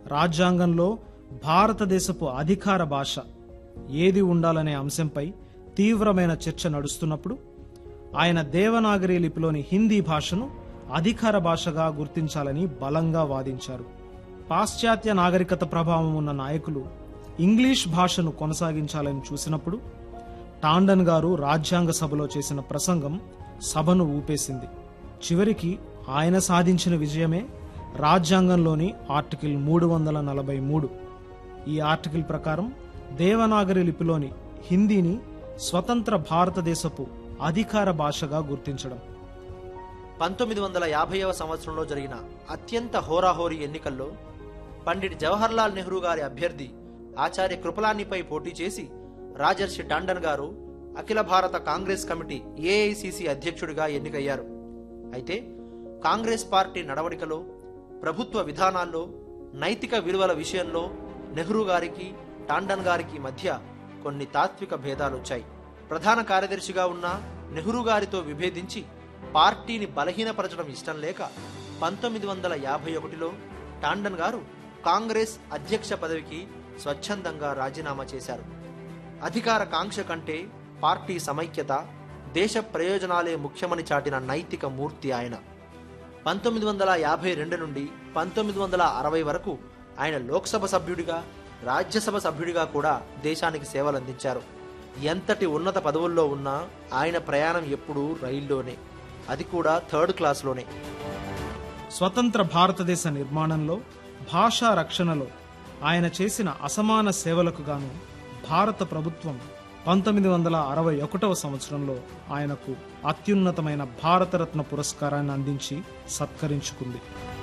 రాజ్యాంగంలో భారతదేశపు అధికార భాష ఏది ఉండాలనే అంశంపై తీవ్రమైన చర్చ నడుస్తున్నప్పుడు ఆయన దేవనాగరి లిపిలోని హిందీ భాషను అధికార భాషగా గుర్తించాలని బలంగా వాదించారు పాశ్చాత్య నాగరికత ప్రభావం ఉన్న నాయకులు ఇంగ్లీష్ భాషను కొనసాగించాలని చూసినప్పుడు టాండన్ గారు రాజ్యాంగ సభలో చేసిన ప్రసంగం సభను ఊపేసింది చివరికి ఆయన సాధించిన విజయమే రాజ్యాంగంలోని ఆర్టికల్ మూడు వందల నలభై మూడు ఈ ఆర్టికల్ ప్రకారం దేవనాగరి లిపిలోని హిందీని స్వతంత్ర భారతదేశపు అధికార భాషగా గుర్తించడం పంతొమ్మిది వందల యాభైవ సంవత్సరంలో జరిగిన అత్యంత హోరాహోరీ ఎన్నికల్లో పండిట్ జవహర్లాల్ నెహ్రూ గారి అభ్యర్థి ఆచార్య కృపలానిపై పోటీ చేసి రాజర్షి టాండన్ గారు అఖిల భారత కాంగ్రెస్ కమిటీ ఏఐసిసి అధ్యక్షుడిగా ఎన్నికయ్యారు అయితే కాంగ్రెస్ పార్టీ నడవడికలో ప్రభుత్వ విధానాల్లో నైతిక విలువల విషయంలో నెహ్రూ గారికి టాండన్ గారికి మధ్య కొన్ని తాత్విక భేదాలొచ్చాయి ప్రధాన కార్యదర్శిగా ఉన్న నెహ్రూ గారితో విభేదించి పార్టీని బలహీనపరచడం ఇష్టం లేక పంతొమ్మిది వందల యాభై ఒకటిలో టాండన్ గారు కాంగ్రెస్ అధ్యక్ష పదవికి స్వచ్ఛందంగా రాజీనామా చేశారు అధికార కాంక్ష కంటే పార్టీ సమైక్యత దేశ ప్రయోజనాలే ముఖ్యమని చాటిన నైతిక మూర్తి ఆయన పంతొమ్మిది వందల యాభై రెండు నుండి పంతొమ్మిది వందల అరవై వరకు ఆయన లోక్సభ సభ్యుడిగా రాజ్యసభ సభ్యుడిగా కూడా దేశానికి సేవలందించారు ఎంతటి ఉన్నత పదవుల్లో ఉన్నా ఆయన ప్రయాణం ఎప్పుడూ రైల్లోనే అది కూడా థర్డ్ క్లాస్లోనే స్వతంత్ర భారతదేశ నిర్మాణంలో భాషా రక్షణలో ఆయన చేసిన అసమాన సేవలకు గాను భారత ప్రభుత్వం పంతొమ్మిది వందల అరవై ఒకటవ సంవత్సరంలో ఆయనకు అత్యున్నతమైన భారతరత్న పురస్కారాన్ని అందించి సత్కరించుకుంది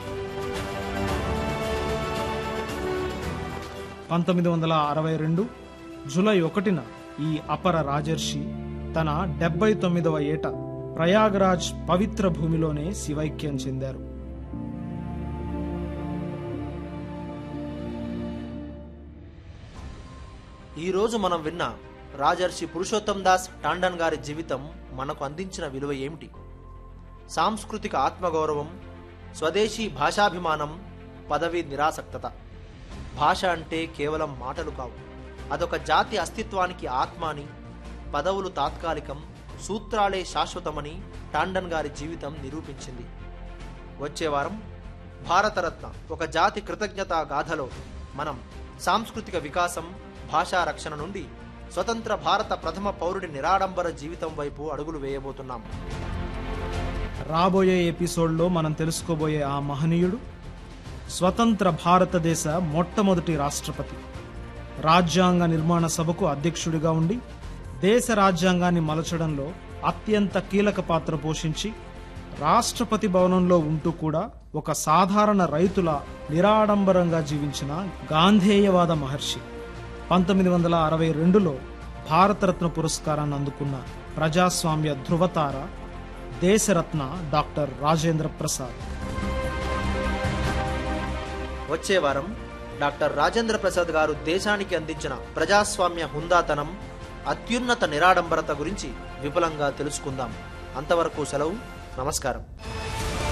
పంతొమ్మిది వందల అరవై రెండు జూలై ఒకటిన ఈ అపర రాజర్షి తన డెబ్బై తొమ్మిదవ ఏట ప్రయాగరాజ్ పవిత్ర భూమిలోనే శివైక్యం చెందారు ఈ రోజు మనం విన్న రాజర్షి పురుషోత్తం దాస్ టాండన్ గారి జీవితం మనకు అందించిన విలువ ఏమిటి సాంస్కృతిక ఆత్మగౌరవం స్వదేశీ భాషాభిమానం పదవి నిరాసక్తత భాష అంటే కేవలం మాటలు కావు అదొక జాతి అస్తిత్వానికి ఆత్మ అని పదవులు తాత్కాలికం సూత్రాలే శాశ్వతమని టాండన్ గారి జీవితం నిరూపించింది వచ్చే వారం భారతరత్న ఒక జాతి కృతజ్ఞతా గాథలో మనం సాంస్కృతిక వికాసం భాషా రక్షణ నుండి స్వతంత్ర భారత ప్రథమ పౌరుడి నిరాడంబర జీవితం వైపు అడుగులు వేయబోతున్నాం రాబోయే ఎపిసోడ్లో మనం తెలుసుకోబోయే ఆ మహనీయుడు స్వతంత్ర భారతదేశ మొట్టమొదటి రాష్ట్రపతి రాజ్యాంగ నిర్మాణ సభకు అధ్యక్షుడిగా ఉండి దేశ రాజ్యాంగాన్ని మలచడంలో అత్యంత కీలక పాత్ర పోషించి రాష్ట్రపతి భవనంలో ఉంటూ కూడా ఒక సాధారణ రైతుల నిరాడంబరంగా జీవించిన గాంధేయవాద మహర్షి పంతొమ్మిది వందల అరవై రెండులో భారతరత్న పురస్కారాన్ని అందుకున్న ప్రజాస్వామ్య ధృవతార దేశరత్న డాక్టర్ రాజేంద్ర ప్రసాద్ వచ్చే వారం డాక్టర్ రాజేంద్ర ప్రసాద్ గారు దేశానికి అందించిన ప్రజాస్వామ్య హుందాతనం అత్యున్నత నిరాడంబరత గురించి విపులంగా తెలుసుకుందాం అంతవరకు సెలవు నమస్కారం